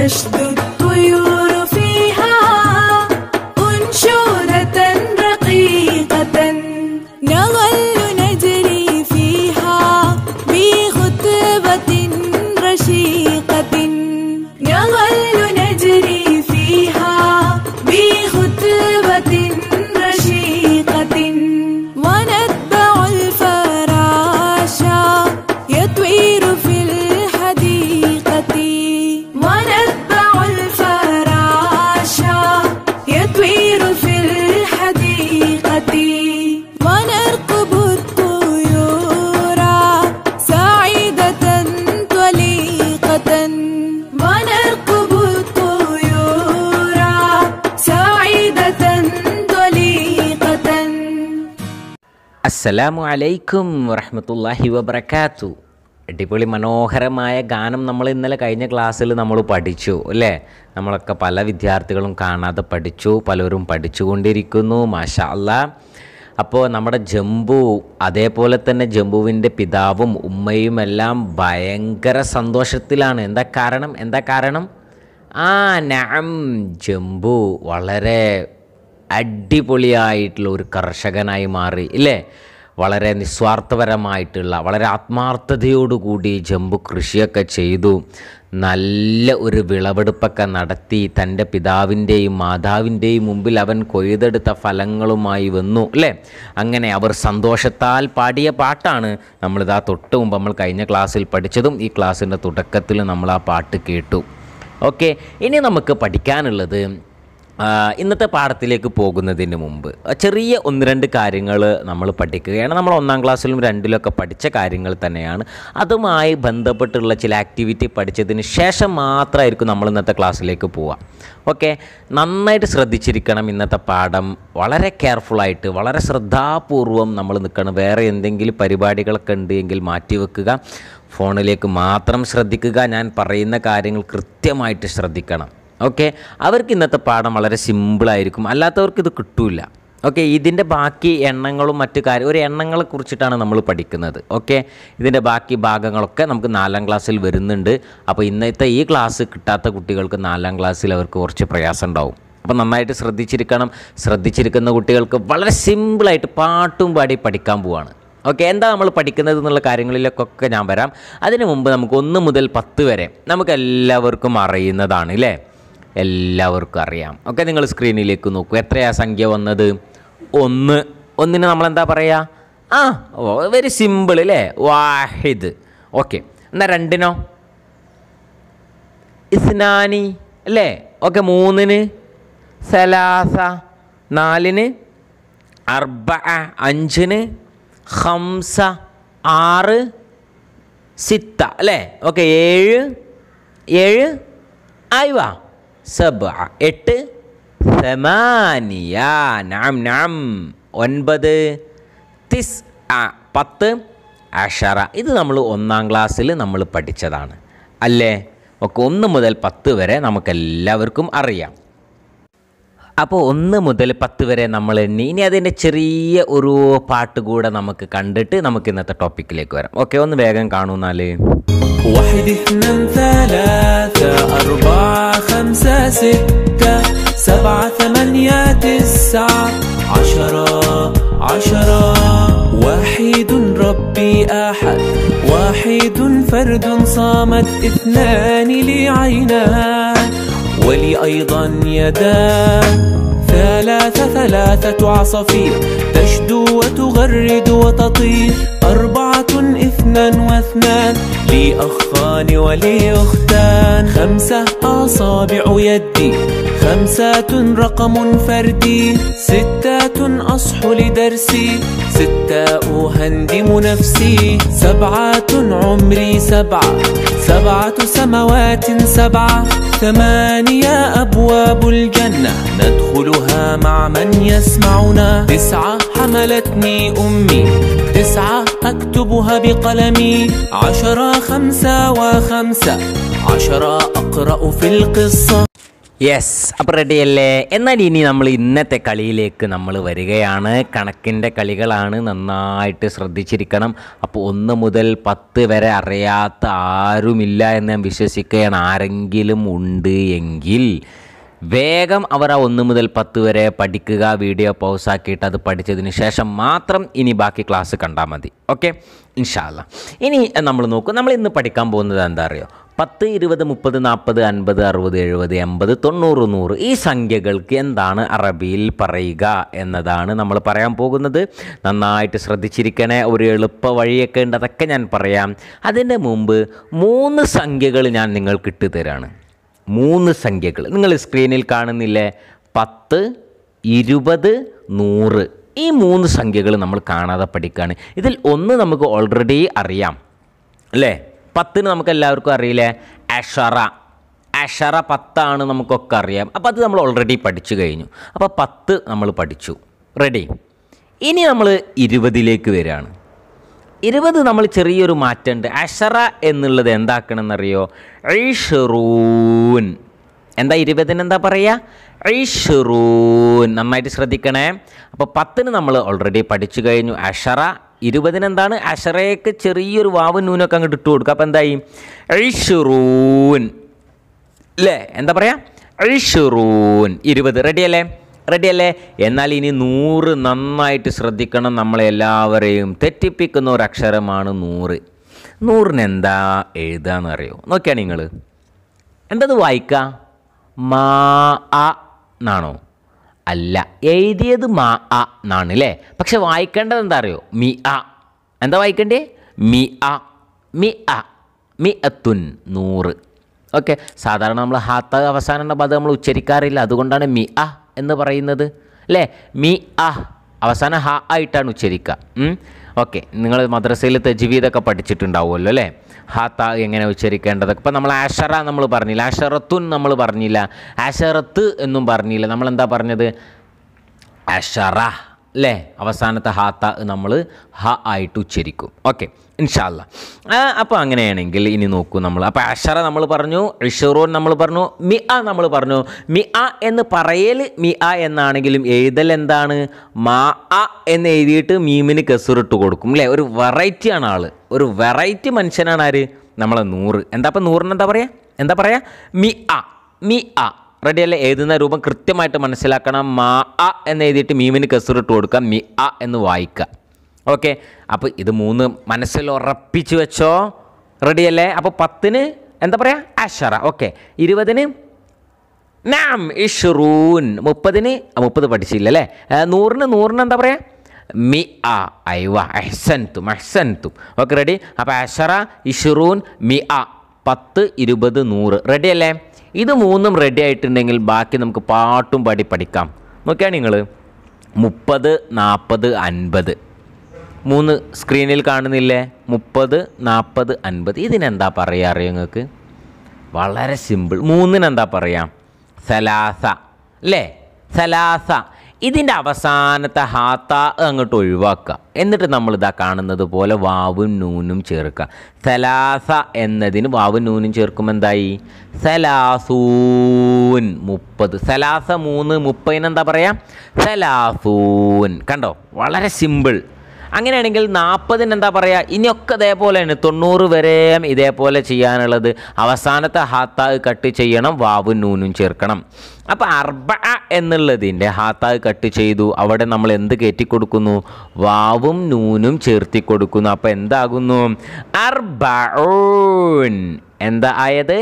تشدو الطيور فيها أنشودة رقيقة نظل نجري فيها بخطبة رشيقة نظل نجري فيها بخطبة رشيقة ونتبع الفراش يطير في الحديقة ونتبع الفراش يطير في الحديقة ونرقب الطيور سعيدة طليقة ونرقب الطيور سعيدة طليقة അസ്സലാമു അലൈക്കും വറഹമത്തല്ലാഹി വബർക്കാത്തു അടിപൊളി മനോഹരമായ ഗാനം നമ്മൾ ഇന്നലെ കഴിഞ്ഞ ക്ലാസ്സിൽ നമ്മൾ പഠിച്ചു അല്ലേ നമ്മളൊക്കെ പല വിദ്യാർത്ഥികളും കാണാതെ പഠിച്ചു പലരും പഠിച്ചുകൊണ്ടിരിക്കുന്നു മാഷാ അല്ലാ അപ്പോൾ നമ്മുടെ ജംബു അതേപോലെ തന്നെ ജംബുവിൻ്റെ പിതാവും ഉമ്മയും എല്ലാം ഭയങ്കര സന്തോഷത്തിലാണ് എന്താ കാരണം എന്താ കാരണം ആ നഅം ജംബു വളരെ അടിപൊളിയായിട്ടുള്ള ഒരു കർഷകനായി മാറി ഇല്ലേ വളരെ നിസ്വാർത്ഥപരമായിട്ടുള്ള വളരെ ആത്മാർത്ഥതയോടുകൂടി ജമ്പു കൃഷിയൊക്കെ ചെയ്തു നല്ല ഒരു വിളവെടുപ്പൊക്കെ നടത്തി തൻ്റെ പിതാവിൻ്റെയും മാതാവിൻ്റെയും മുമ്പിൽ അവൻ കൊയ്തെടുത്ത ഫലങ്ങളുമായി വന്നു അല്ലേ അങ്ങനെ അവർ സന്തോഷത്താൽ പാടിയ പാട്ടാണ് നമ്മളിതാ തൊട്ട് മുമ്പ് നമ്മൾ കഴിഞ്ഞ ക്ലാസ്സിൽ പഠിച്ചതും ഈ ക്ലാസ്സിൻ്റെ തുടക്കത്തിൽ നമ്മൾ ആ പാട്ട് കേട്ടു ഓക്കെ ഇനി നമുക്ക് പഠിക്കാനുള്ളത് ആ, ഇന്നത്തെ പാഠത്തിലേക്ക് പോകുന്നതിന് മുമ്പ് ചെറിയ ഒന്ന് രണ്ട് കാര്യങ്ങൾ നമ്മൾ പഠിക്കുകയാണ് നമ്മൾ ഒന്നാം ക്ലാസ്സിലും രണ്ടിലൊക്കെ പഠിച്ച കാര്യങ്ങൾ തന്നെയാണ് അതുമായി ബന്ധപ്പെട്ടുള്ള ചില ആക്ടിവിറ്റി പഠിച്ചതിന് ശേഷം മാത്രമായിരിക്കും നമ്മൾ ഇന്നത്തെ ക്ലാസ്സിലേക്ക് പോവുക ഓക്കെ നന്നായിട്ട് ശ്രദ്ധിച്ചിരിക്കണം ഇന്നത്തെ പാഠം വളരെ കെയർഫുള്ളായിട്ട് വളരെ ശ്രദ്ധാപൂർവം നമ്മൾ നിൽക്കണം വേറെ എന്തെങ്കിലും പരിപാടികളൊക്കെ ഉണ്ട് എങ്കിൽ മാറ്റിവെക്കുക ഫോണിലേക്ക് മാത്രം ശ്രദ്ധിക്കുക ഞാൻ പറയുന്ന കാര്യങ്ങൾ കൃത്യമായിട്ട് ശ്രദ്ധിക്കണം ഓക്കെ അവർക്ക് ഇന്നത്തെ പാഠം വളരെ സിമ്പിളായിരിക്കും അല്ലാത്തവർക്ക് ഇത് കിട്ടൂല ഓക്കെ ഇതിൻ്റെ ബാക്കി എണ്ണങ്ങളും മറ്റു കാര്യം ഒരു എണ്ണങ്ങളെ കുറിച്ചിട്ടാണ് നമ്മൾ പഠിക്കുന്നത് ഓക്കെ ഇതിൻ്റെ ബാക്കി ഭാഗങ്ങളൊക്കെ നമുക്ക് നാലാം ക്ലാസ്സിൽ വരുന്നുണ്ട് അപ്പോൾ ഇന്നത്തെ ഈ ക്ലാസ് കിട്ടാത്ത കുട്ടികൾക്ക് നാലാം ക്ലാസ്സിൽ അവർക്ക് കുറച്ച് പ്രയാസം ഉണ്ടാവും അപ്പോൾ നന്നായിട്ട് ശ്രദ്ധിച്ചിരിക്കണം ശ്രദ്ധിച്ചിരിക്കുന്ന കുട്ടികൾക്ക് വളരെ സിമ്പിളായിട്ട് പാട്ടും പാടി പഠിക്കാൻ പോവാണ് ഓക്കെ എന്താ നമ്മൾ പഠിക്കുന്നത് എന്നുള്ള കാര്യങ്ങളിലേക്കൊക്കെ ഞാൻ വരാം അതിനു മുമ്പ് നമുക്ക് ഒന്ന് മുതൽ പത്ത് വരെ നമുക്ക് എല്ലാവർക്കും അറിയുന്നതാണ് അല്ലേ എല്ലാവർക്കും അറിയാം ഓക്കെ നിങ്ങൾ സ്ക്രീനിലേക്ക് നോക്കൂ എത്രയാ സംഖ്യ വന്നത് ഒന്ന് ഒന്നിന് നമ്മളെന്താ പറയുക ആ ഓ വെരി സിമ്പിൾ അല്ലേ വാഹിദ് ഓക്കെ എന്നാൽ രണ്ടിനോ ഇസ്നാനി അല്ലേ ഓക്കെ മൂന്നിന് സലാസ നാലിന് അർബ അഞ്ചിന് ഹംസ ആറ് സിത്ത അല്ലേ ഓക്കെ ഏഴ് ഏഴ് ആയിവ സബ എട്ട് സമാനിയ നാം നാം ഒൻപത് തിസ് ആ പത്ത് അഷറ ഇത് നമ്മൾ ഒന്നാം ക്ലാസ്സിൽ നമ്മൾ പഠിച്ചതാണ് അല്ലേ ഒക്കെ ഒന്ന് മുതൽ പത്ത് വരെ നമുക്കെല്ലാവർക്കും അറിയാം അപ്പോൾ ഒന്ന് മുതൽ പത്ത് വരെ നമ്മൾ എണ്ണി ഇനി അതിൻ്റെ ചെറിയ ഒരു പാട്ട് കൂടെ നമുക്ക് കണ്ടിട്ട് നമുക്ക് ഇന്നത്തെ ടോപ്പിക്കിലേക്ക് വരാം ഓക്കെ ഒന്ന് വേഗം കാണൂന്നാല് واحد اثنين ثلاثة أربعة خمسة ستة سبعة ثمانية تسعة عشرة عشرة واحد ربي أحد واحد فرد صامت اثنان لي عينان ولي أيضا يدان ثلاثة ثلاثة عصافير تشدو وتغرد وتطير أربعة اثنان واثنان لي أخان ولي أختان خمسة أصابع يدي خمسات رقم فردي ستات أصح لدرسي ستة أهندم نفسي سبعة عمري سبعة سبعة سماوات سبعة ثمانية أبواب الجنة ندخلها مع من يسمعنا تسعة حملتني أمي تسعة أكتبها بقلمي عشرة خمسة وخمسة عشرة أقرأ في القصة യെസ് അപ്പോൾ റെഡിയല്ലേ എന്നാൽ ഇനി നമ്മൾ ഇന്നത്തെ കളിയിലേക്ക് നമ്മൾ വരികയാണ് കണക്കിൻ്റെ കളികളാണ് നന്നായിട്ട് ശ്രദ്ധിച്ചിരിക്കണം അപ്പോൾ ഒന്ന് മുതൽ പത്ത് വരെ അറിയാത്ത ആരുമില്ല എന്ന് ഞാൻ വിശ്വസിക്കുകയാണ് ആരെങ്കിലും ഉണ്ട് എങ്കിൽ വേഗം അവർ ആ ഒന്ന് മുതൽ പത്ത് വരെ പഠിക്കുക വീഡിയോ പൗസാക്കിയിട്ട് അത് പഠിച്ചതിന് ശേഷം മാത്രം ഇനി ബാക്കി ക്ലാസ് കണ്ടാൽ മതി ഓക്കെ ഇൻഷാല്ല ഇനി നമ്മൾ നോക്കും നമ്മൾ ഇന്ന് പഠിക്കാൻ പോകുന്നത് എന്താ അറിയോ പത്ത് ഇരുപത് മുപ്പത് നാൽപ്പത് അൻപത് അറുപത് എഴുപത് എൺപത് തൊണ്ണൂറ് നൂറ് ഈ സംഖ്യകൾക്ക് എന്താണ് അറബിയിൽ പറയുക എന്നതാണ് നമ്മൾ പറയാൻ പോകുന്നത് നന്നായിട്ട് ശ്രദ്ധിച്ചിരിക്കണേ ഒരു എളുപ്പ വഴിയൊക്കെ ഉണ്ട് അതൊക്കെ ഞാൻ പറയാം അതിൻ്റെ മുമ്പ് മൂന്ന് സംഖ്യകൾ ഞാൻ നിങ്ങൾക്ക് ഇട്ട് തരാണ് മൂന്ന് സംഖ്യകൾ നിങ്ങൾ സ്ക്രീനിൽ കാണുന്നില്ലേ പത്ത് ഇരുപത് നൂറ് ഈ മൂന്ന് സംഖ്യകൾ നമ്മൾ കാണാതെ പഠിക്കുകയാണ് ഇതിൽ ഒന്ന് നമുക്ക് ഓൾറെഡി അറിയാം അല്ലേ പത്തിന് നമുക്ക് എല്ലാവർക്കും അറിയില്ലേ അഷറ അഷറ പത്താണ് നമുക്കൊക്കെ അറിയാം അപ്പോൾ അത് നമ്മൾ ഓൾറെഡി പഠിച്ചു കഴിഞ്ഞു അപ്പോൾ പത്ത് നമ്മൾ പഠിച്ചു റെഡി ഇനി നമ്മൾ ഇരുപതിലേക്ക് വരികയാണ് ഇരുപത് നമ്മൾ ചെറിയൊരു മാറ്റമുണ്ട് അഷറ എന്നുള്ളത് എന്താക്കണമെന്നറിയോ ഐഷറൂൻ എന്താ ഇരുപതിന് എന്താ പറയുക ഐഷറൂൻ നന്നായിട്ട് ശ്രദ്ധിക്കണേ അപ്പോൾ പത്തിന് നമ്മൾ ഓൾറെഡി പഠിച്ചു കഴിഞ്ഞു അഷറ ഇരുപതിന് എന്താണ് അഷറയ്ക്ക് ചെറിയൊരു വാവും നൂനൊക്കെ അങ്ങോട്ട് ഇട്ട് കൊടുക്കുക അപ്പോൾ എന്തായി ഐഷറൂൻ അല്ലേ എന്താ പറയുക ഐഷറൂൻ ഇരുപത് റെഡിയല്ലേ റെഡിയല്ലേ എന്നാൽ ഇനി നൂറ് നന്നായിട്ട് ശ്രദ്ധിക്കണം നമ്മളെല്ലാവരെയും തെറ്റിപ്പിക്കുന്ന ഒരു അക്ഷരമാണ് നൂറ് നൂറിന് എന്താ എഴുതാന്ന് അറിയോ നോക്കിയാ നിങ്ങൾ എന്തത് വായിക്കുക മാ അ എന്നാണോ അല്ല എഴുതിയത് മാ അ എന്നാണ് അല്ലേ പക്ഷെ വായിക്കേണ്ടത് എന്താ അറിയോ മി അ എന്താ വായിക്കണ്ടേ മി അ മി അ മി അത്തുൻ നൂറ് ഓക്കെ സാധാരണ നമ്മൾ ഹാത്ത അവസാനം പദം നമ്മൾ ഉച്ചരിക്കാറില്ല അതുകൊണ്ടാണ് മി അ എന്ന് പറയുന്നത് അല്ലേ മി അ അവസാനം ഹ ആയിട്ടാണ് ഉച്ചരിക്കുക ഓക്കെ നിങ്ങൾ മദ്രസയിൽ തെജ്വീദൊക്കെ പഠിച്ചിട്ടുണ്ടാവുമല്ലോ അല്ലേ ഹാത്ത എങ്ങനെ ഉച്ചരിക്കേണ്ടതൊക്കെ ഇപ്പം നമ്മൾ ആഷറ നമ്മൾ പറഞ്ഞില്ല ആഷറത്തുൻ നമ്മൾ പറഞ്ഞില്ല ആഷറത്ത് എന്നും പറഞ്ഞില്ല നമ്മൾ എന്താ പറഞ്ഞത് അഷറ അല്ലേ അവസാനത്തെ ഹാത്ത നമ്മൾ ഹ ആയിട്ട് ഉച്ചരിക്കും ഓക്കെ ഇൻഷാല്ല അപ്പോൾ അങ്ങനെയാണെങ്കിൽ ഇനി നോക്കൂ നമ്മൾ അപ്പോൾ അഷറ നമ്മൾ പറഞ്ഞു ഇഷറൂൻ നമ്മൾ പറഞ്ഞു മി അ നമ്മൾ പറഞ്ഞു മി അ എന്ന് പറയൽ മി അ എന്നാണെങ്കിലും എഴുതൽ എന്താണ് മാ അ എന്ന് എഴുതിയിട്ട് മീമിന് കെസുറിട്ട് കൊടുക്കും അല്ലേ ഒരു വെറൈറ്റിയാണ് ആൾ ഒരു വെറൈറ്റി മനുഷ്യനാണ് ആര് നമ്മളെ നൂറ് എന്താ അപ്പം നൂറിന് എന്താ പറയുക എന്താ പറയുക മി അ മി അ റെഡി അല്ലേ എഴുതുന്ന രൂപം കൃത്യമായിട്ട് മനസ്സിലാക്കണം മാ അ എന്ന് എഴുതിയിട്ട് മീമിന് കെസുറിട്ട് കൊടുക്കുക മി അ എന്ന് വായിക്കുക ഓക്കെ അപ്പോൾ ഇത് മൂന്ന് മനസ്സിൽ ഉറപ്പിച്ച് വെച്ചോ റെഡി അല്ലേ അപ്പോൾ പത്തിന് എന്താ പറയുക അഷറ ഓക്കെ ഇരുപതിന് നാം ഇഷ്റൂൻ മുപ്പതിന് ആ, മുപ്പത് പഠിച്ചില്ല അല്ലേ ആ, നൂറിന് നൂറിന് എന്താ പറയുക മി ആ ഐവ അഹ്സൻതും അഹ്സൻതും ഓക്കെ റെഡി അപ്പോൾ അഷറ ഇഷ്റൂൻ മി ആ പത്ത് ഇരുപത് നൂറ് റെഡി അല്ലേ ഇത് മൂന്നും റെഡി ആയിട്ടുണ്ടെങ്കിൽ ബാക്കി നമുക്ക് പാട്ടും പാടി പഠിക്കാം നോക്കിയാൽ നിങ്ങൾ മുപ്പത് നാൽപ്പത് അൻപത് മൂന്ന് സ്ക്രീനിൽ കാണുന്നില്ലേ മുപ്പത് നാൽപ്പത് അൻപത് ഇതിനെന്താ പറയുക അറിയോ നിങ്ങൾക്ക് വളരെ സിമ്പിൾ മൂന്നിനെന്താ പറയാം സലാസ അല്ലേ സലാസ ഇതിൻ്റെ അവസാനത്തെ ഹാത്ത അങ്ങോട്ട് ഒഴിവാക്കുക എന്നിട്ട് നമ്മൾ ഇതാ കാണുന്നത് പോലെ വാവും നൂനും ചേർക്കുക സലാസ എന്നതിന് വാവും നൂനും ചേർക്കുമ്പോൾ എന്തായി സലാസൂൻ മുപ്പത് സലാസ മൂന്ന് മുപ്പതിന് എന്താ പറയുക സലാസൂൻ കണ്ടോ വളരെ സിമ്പിൾ അങ്ങനെയാണെങ്കിൽ നാൽപ്പതിന് എന്താ പറയുക ഇനിയൊക്കെ ഇതേപോലെയാണ് തൊണ്ണൂറ് വരെയും ഇതേപോലെ ചെയ്യാനുള്ളത് അവസാനത്തെ ഹാത്താവ് കട്ട് ചെയ്യണം വാവും നൂനും ചേർക്കണം അപ്പോൾ അർബ എന്നുള്ളതിൻ്റെ ഹാത്താവ് കട്ട് ചെയ്തു അവിടെ നമ്മൾ എന്ത് കയറ്റി കൊടുക്കുന്നു വാവും നൂനും ചേർത്തി കൊടുക്കുന്നു അപ്പോൾ എന്താകുന്നു അർബഊൻ എന്താ ആയത്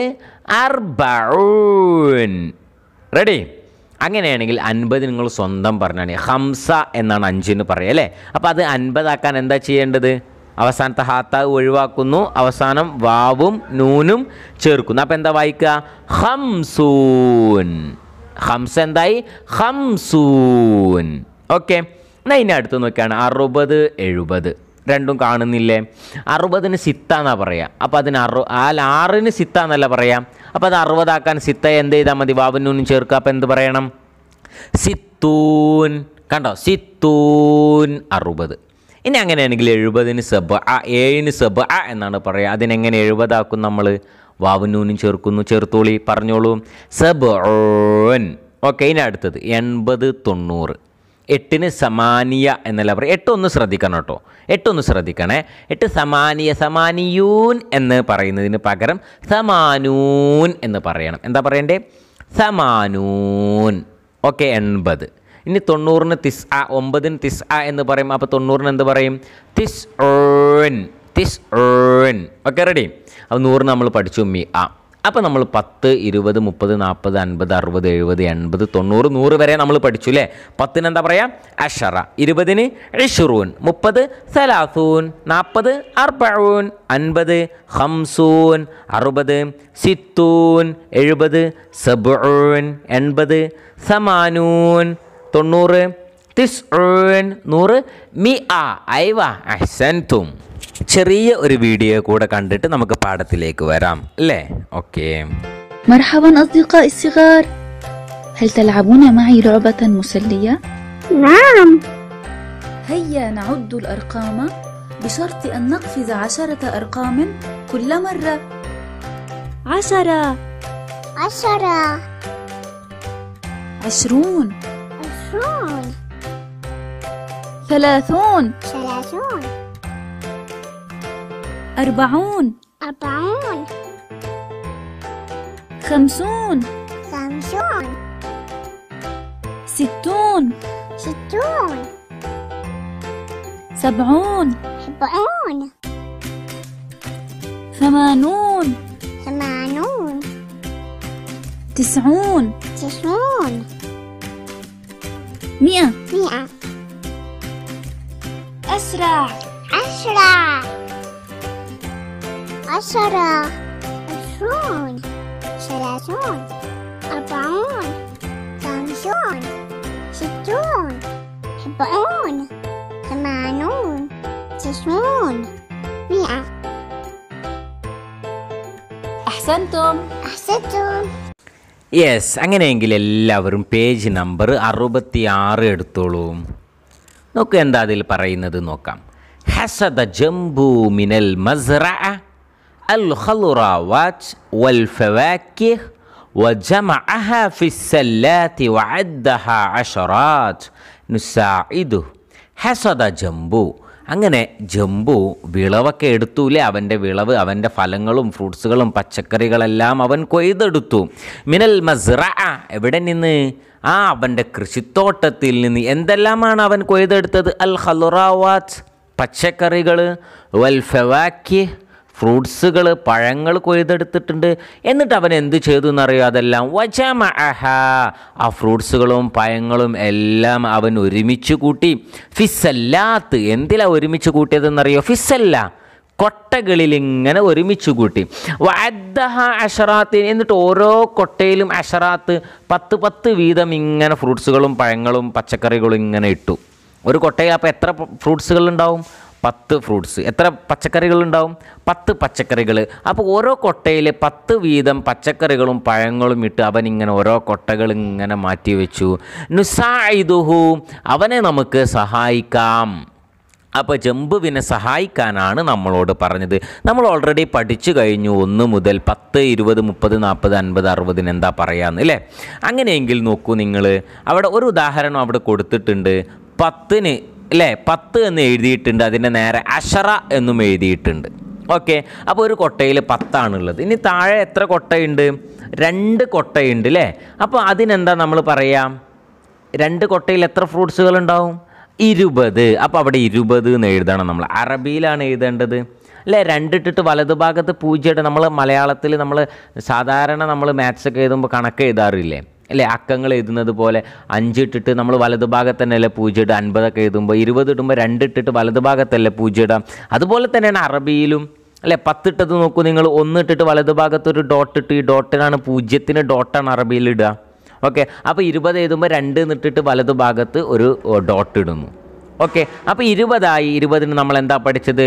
അർബഊൻ റെഡി അങ്ങനെയാണെങ്കിൽ അൻപത് നിങ്ങൾ സ്വന്തം പറഞ്ഞാണ് ഹംസ എന്നാണ് അഞ്ചിന് പറയുക അല്ലേ അപ്പോൾ അത് അൻപതാക്കാൻ എന്താ ചെയ്യേണ്ടത് അവസാനത്തെ ഹാത്താവ് ഒഴിവാക്കുന്നു അവസാനം വാവും നൂനും ചേർക്കുന്നു അപ്പോൾ എന്താ വായിക്കുക ഹംസൂൻ ഹംസ എന്തായി ഹംസൂൻ ഓക്കെ എന്നാൽ ഇനി അടുത്ത് നോക്കിയാണ് അറുപത് എഴുപത് രണ്ടും കാണുന്നില്ലേ അറുപതിന് സിത്ത എന്നാ പറയുക അപ്പോൾ അതിന് അറു ആ ആറിന് സിത്ത എന്നല്ല പറയാം അപ്പോൾ അത് അറുപതാക്കാൻ സിത്ത എന്ത് ചെയ്താൽ മതി വാവനൂനും ചേർക്കുക അപ്പോൾ എന്ത് പറയണം സിത്തൂൻ കണ്ടോ സിത്തൂൻ അറുപത് ഇനി അങ്ങനെയാണെങ്കിൽ എഴുപതിന് സബ ആ ഏഴിന് സബ ആ എന്നാണ് പറയുക അതിനെങ്ങനെ എഴുപതാക്കും നമ്മൾ വാവുനൂനും ചേർക്കുന്നു ചേർത്തോളി പറഞ്ഞോളൂ സബോൻ ഓക്കെ ഇനി അടുത്തത് എൺപത് തൊണ്ണൂറ് എട്ടിന് സമാനിയ എന്നല്ല പറയും എട്ടൊന്ന് ശ്രദ്ധിക്കണം കേട്ടോ എട്ടൊന്ന് ശ്രദ്ധിക്കണേ എട്ട് സമാനിയ സമാനിയൂൻ എന്ന് പറയുന്നതിന് പകരം സമാനൂൻ എന്ന് പറയണം എന്താ പറയണ്ടേ സമാനൂൻ ഓക്കെ എൺപത് ഇനി തൊണ്ണൂറിന് തിസ് ആ ഒമ്പതിന് തിസ് ആ എന്ന് പറയും അപ്പോൾ തൊണ്ണൂറിന് എന്ത് പറയും തിസ് ഓൻ തിസ് ഓൻ ഓക്കെ റെഡി അപ്പോൾ നൂറിന് നമ്മൾ പഠിച്ചു മി ആ അപ്പോൾ നമ്മൾ പത്ത് ഇരുപത് മുപ്പത് നാൽപ്പത് അൻപത് അറുപത് എഴുപത് എൺപത് തൊണ്ണൂറ് നൂറ് വരെ നമ്മൾ പഠിച്ചു അല്ലേ പത്തിന് എന്താ പറയുക അഷറ ഇരുപതിന് ഇഷുറൂൻ മുപ്പത് സലാസൂൻ നാൽപ്പത് അർബഊൻ അൻപത് ഹംസൂൻ അറുപത് സിത്തൂൻ എഴുപത് സബൂൻ എൺപത് സമാനൂൻ തൊണ്ണൂറ് തിസ്ഊൻ നൂറ് മി ആ ഐവ അഹ്സൻതും ചെറിയ ഒരു വീഡിയോ കൂടെ കണ്ടിട്ട് നമുക്ക് പാഠത്തിലേക്ക് വരാം അല്ലേ ഓക്കെ مرحبا أصدقائي الصغار هل تلعبون معي لعبة مسلية؟ نعم هيا نعد الأرقام بشرط أن نقفز عشرة أرقام كل مرة عشرة عشرة عشرون عشرون ثلاثون ثلاثون أربعون أربعون خمسون خمسون ستون ستون سبعون سبعون ثمانون ثمانون تسعون تسعون مئة مئة أسرع عشرة عشرة عشرون ثلاثون أربعون خمسون ستون سبعون ثمانون تسعون مئة أحسنتم أحسنتم യെസ് അങ്ങനെയെങ്കിൽ എല്ലാവരും പേജ് നമ്പർ അറുപത്തി ആറ് എടുത്തോളൂ നോക്കൂ എന്താ അതിൽ പറയുന്നത് നോക്കാം ഹസദ ജംബു മിനൽ മസ്റ അൽ ഖലുറാവാറ്റ് വൽ ഫവാക്കിഹ് وجمعها في السلات وعدها عشرات نساعده ഹസദ ജംബു അങ്ങനെ ജംബു വിളവൊക്കെ എടുത്തൂലേ അവൻ്റെ വിളവ് അവൻ്റെ ഫലങ്ങളും ഫ്രൂട്ട്സുകളും പച്ചക്കറികളെല്ലാം അവൻ കൊയ്തെടുത്തു മിനൽ മസ്റ എവിടെ നിന്ന് ആ അവൻ്റെ കൃഷിത്തോട്ടത്തിൽ നിന്ന് എന്തെല്ലാമാണ് അവൻ കൊയ്തെടുത്തത് അൽ ഹലുറാവാത്ത് പച്ചക്കറികൾ വൽ ഫവാക്കി ഫ്രൂട്ട്സുകൾ പഴങ്ങൾ കൊയ്തെടുത്തിട്ടുണ്ട് എന്നിട്ട് അവൻ എന്ത് ചെയ്തു എന്നറിയോ അതെല്ലാം വജമ ആ ഫ്രൂട്ട്സുകളും പഴങ്ങളും എല്ലാം അവൻ ഒരുമിച്ച് കൂട്ടി ഫിസ്സല്ലാത്ത് എന്തിലാ ഒരുമിച്ച് കൂട്ടിയതെന്നറിയോ ഫിസ്സല്ല കൊട്ടകളിൽ ഇങ്ങനെ ഒരുമിച്ച് കൂട്ടി വഅദ്ദഹ അഷറാത്ത് എന്നിട്ട് ഓരോ കൊട്ടയിലും അഷറാത്ത് പത്ത് പത്ത് വീതം ഇങ്ങനെ ഫ്രൂട്ട്സുകളും പഴങ്ങളും പച്ചക്കറികളും ഇങ്ങനെ ഇട്ടു ഒരു കൊട്ടയിൽ അപ്പോൾ എത്ര ഫ്രൂട്ട്സുകൾ ഉണ്ടാവും പത്ത് ഫ്രൂട്ട്സ് എത്ര പച്ചക്കറികൾ ഉണ്ടാവും പത്ത് പച്ചക്കറികൾ അപ്പോൾ ഓരോ കൊട്ടയിൽ പത്ത് വീതം പച്ചക്കറികളും പഴങ്ങളും ഇട്ട് അവൻ ഇങ്ങനെ ഓരോ കൊട്ടകൾ ഇങ്ങനെ മാറ്റി വെച്ചു നുസായിദുഹു അവനെ നമുക്ക് സഹായിക്കാം അപ്പോൾ ജംബുവിനെ സഹായിക്കാനാണ് നമ്മളോട് പറഞ്ഞത് നമ്മൾ ഓൾറെഡി പഠിച്ചു കഴിഞ്ഞു ഒന്ന് മുതൽ പത്ത് ഇരുപത് മുപ്പത് നാൽപ്പത് അൻപത് അറുപതിന് എന്താ പറയാന്ന് അല്ലേ അങ്ങനെയെങ്കിൽ നോക്കൂ നിങ്ങൾ അവിടെ ഒരു ഉദാഹരണം അവിടെ കൊടുത്തിട്ടുണ്ട് പത്തിന് അല്ലേ പത്ത് എന്ന് എഴുതിയിട്ടുണ്ട് അതിൻ്റെ നേരെ അഷറ എന്നും എഴുതിയിട്ടുണ്ട് ഓക്കെ അപ്പോൾ ഒരു കൊട്ടയിൽ പത്താണുള്ളത് ഇനി താഴെ എത്ര കൊട്ടയുണ്ട് രണ്ട് കൊട്ടയുണ്ട് അല്ലേ അപ്പോൾ അതിനെന്താ നമ്മൾ പറയാം രണ്ട് കൊട്ടയിൽ എത്ര ഫ്രൂട്ട്സുകൾ ഉണ്ടാവും ഇരുപത് അപ്പോൾ അവിടെ ഇരുപത് എന്ന് എഴുതണം നമ്മൾ അറബിയിലാണ് എഴുതേണ്ടത് അല്ലേ രണ്ടിട്ടിട്ട് വലതുഭാഗത്ത് പൂജ്യമായിട്ട് നമ്മൾ മലയാളത്തിൽ നമ്മൾ സാധാരണ നമ്മൾ മാത്സ് ഒക്കെ എഴുതുമ്പോൾ കണക്ക് എഴുതാറില്ലേ അല്ലേ അക്കങ്ങൾ എഴുതുന്നത് പോലെ അഞ്ചിട്ടിട്ട് നമ്മൾ വലതുഭാഗത്ത് തന്നെയല്ലേ പൂജ്യം ഇടുക അൻപതൊക്കെ എഴുതുമ്പോൾ ഇരുപത് ഇടുമ്പോൾ രണ്ടിട്ടിട്ട് വലതുഭാഗത്തല്ലേ പൂജ്യം ഇടാം അതുപോലെ തന്നെയാണ് അറബിയിലും അല്ലേ പത്തിട്ടത് നോക്കൂ നിങ്ങൾ ഒന്നിട്ടിട്ട് വലതുഭാഗത്ത് ഒരു ഡോട്ട് ഇട്ട് ഈ ഡോട്ടിനാണ് പൂജ്യത്തിന് ഡോട്ടാണ് അറബിയിൽ ഇടുക ഓക്കെ അപ്പോൾ ഇരുപത് എഴുതുമ്പോൾ രണ്ട് നിട്ടിട്ട് വലതു ഭാഗത്ത് ഒരു ഡോട്ട് ഇടുന്നു ഓക്കെ അപ്പോൾ ഇരുപതായി ഇരുപതിന് നമ്മൾ എന്താ പഠിച്ചത്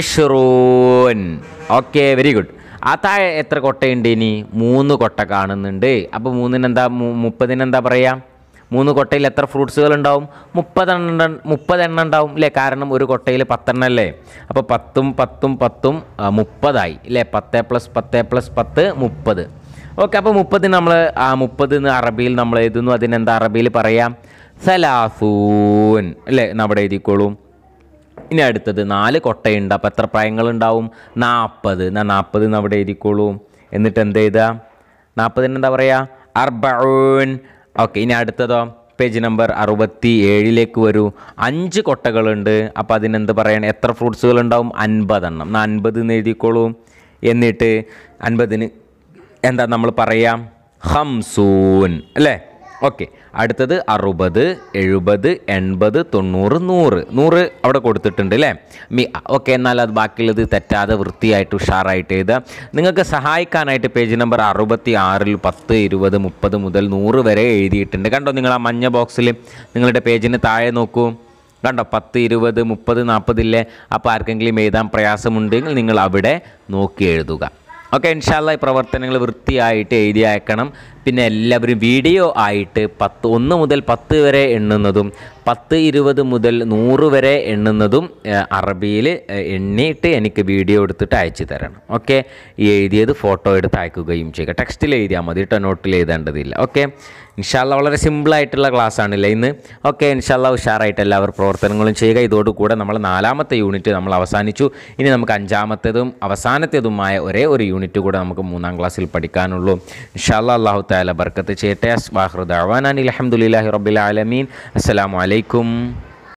എഴുറൂൻ ഓക്കെ വെരി ഗുഡ് ആ താഴെ എത്ര കൊട്ടയുണ്ട് ഇനി മൂന്ന് കൊട്ട കാണുന്നുണ്ട് അപ്പോൾ മൂന്നിന് എന്താ മു- മുപ്പതിന് എന്താ പറയുക മൂന്ന് കൊട്ടയിൽ എത്ര ഫ്രൂട്ട്സുകൾ ഉണ്ടാവും മുപ്പതെണ്ണം മുപ്പതെണ്ണം ഉണ്ടാവും അല്ലേ കാരണം ഒരു കൊട്ടയിൽ പത്തെണ്ണം അല്ലേ അപ്പോൾ പത്തും പത്തും പത്തും ആ, മുപ്പതായി അല്ലേ പത്ത് പ്ലസ് പത്ത് പ്ലസ് പത്ത് മുപ്പത് ഓക്കെ അപ്പോൾ മുപ്പതിന് നമ്മൾ ആ മുപ്പത് എന്ന് അറബിയിൽ നമ്മൾ എഴുതുന്നു അതിനെന്താ അറബിയിൽ പറയാം സലാസൂൻ അല്ലേ നമ്മുടെ എഴുതിക്കോളൂ ഇനി അടുത്തത് നാല് കൊട്ടയുണ്ട് അപ്പോൾ എത്ര പ്രായങ്ങളുണ്ടാവും നാൽപ്പത് എന്നാൽ നാൽപ്പത് എന്ന് അവിടെ എഴുതിക്കോളൂ എന്നിട്ട് എന്ത് ചെയ്താ നാൽപ്പതിന് എന്താ പറയുക അർബഊൻ ഓക്കെ ഇനി അടുത്തതോ പേജ് നമ്പർ അറുപത്തി ഏഴിലേക്ക് വരൂ അഞ്ച് കൊട്ടകളുണ്ട് അപ്പോൾ അതിനെന്ത് പറയണം എത്ര ഫ്രൂട്ട്സുകൾ ഉണ്ടാവും അൻപതെണ്ണം എന്നാൽ അൻപത് എന്ന് എഴുതിക്കോളൂ എന്നിട്ട് അൻപതിന് എന്താ നമ്മൾ പറയാം ഹംസൂൻ അല്ലേ ഓക്കെ അടുത്തത് അറുപത് എഴുപത് എൺപത് തൊണ്ണൂറ് നൂറ് നൂറ് അവിടെ കൊടുത്തിട്ടുണ്ട് അല്ലേ മി ഓക്കെ എന്നാൽ അത് ബാക്കിയുള്ളത് തെറ്റാതെ വൃത്തിയായിട്ട് ഉഷാറായിട്ട് എഴുതുക നിങ്ങൾക്ക് സഹായിക്കാനായിട്ട് പേജ് നമ്പർ അറുപത്തി ആറിൽ പത്ത് ഇരുപത് മുപ്പത് മുതൽ നൂറ് വരെ എഴുതിയിട്ടുണ്ട് കണ്ടോ നിങ്ങൾ ആ മഞ്ഞ ബോക്സിൽ നിങ്ങളുടെ പേജിന് താഴെ നോക്കൂ കണ്ടോ പത്ത് ഇരുപത് മുപ്പത് നാൽപ്പതില്ലേ അപ്പോൾ ആർക്കെങ്കിലും എഴുതാൻ പ്രയാസമുണ്ടെങ്കിൽ നിങ്ങൾ അവിടെ നോക്കി എഴുതുക ഓക്കെ ഇൻഷാല്ല ഈ പ്രവർത്തനങ്ങൾ വൃത്തിയായിട്ട് എഴുതി അയക്കണം പിന്നെ എല്ലാവരും വീഡിയോ ആയിട്ട് പത്ത് ഒന്ന് മുതൽ പത്ത് വരെ എണ്ണുന്നതും പത്ത് ഇരുപത് മുതൽ നൂറ് വരെ എണ്ണുന്നതും അറബിയിൽ എണ്ണിയിട്ട് എനിക്ക് വീഡിയോ എടുത്തിട്ട് അയച്ചു തരണം ഓക്കെ ഈ എഴുതിയത് ഫോട്ടോ എടുത്ത് അയക്കുകയും ചെയ്യുക ടെക്സ്റ്റിൽ എഴുതിയാൽ മതി കേട്ടോ നോട്ടിൽ എഴുതേണ്ടതില്ല ഓക്കെ ഇൻഷാല്ല വളരെ സിമ്പിളായിട്ടുള്ള ക്ലാസ് ആണല്ലേ ഇന്ന് ഓക്കെ ഇൻഷാല്ല ഉഷാറായിട്ട് എല്ലാവരും പ്രവർത്തനങ്ങളും ചെയ്യുക ഇതോടുകൂടെ നമ്മൾ നാലാമത്തെ യൂണിറ്റ് നമ്മൾ അവസാനിച്ചു ഇനി നമുക്ക് അഞ്ചാമത്തേതും അവസാനത്തേതുമായ ഒരേ ഒരു യൂണിറ്റ് കൂടെ നമുക്ക് മൂന്നാം ക്ലാസ്സിൽ പഠിക്കാനുള്ളൂ ഇൻഷാല്ല അള്ളാഹു താല ബർക്കത്ത് ചെയ്യട്ടെ അസ്വാഹൃദാൻ അലഹമുല്ലാഹി റബ്ബിൽ ആലമീൻ അസ്സലാമു അലൈക്കും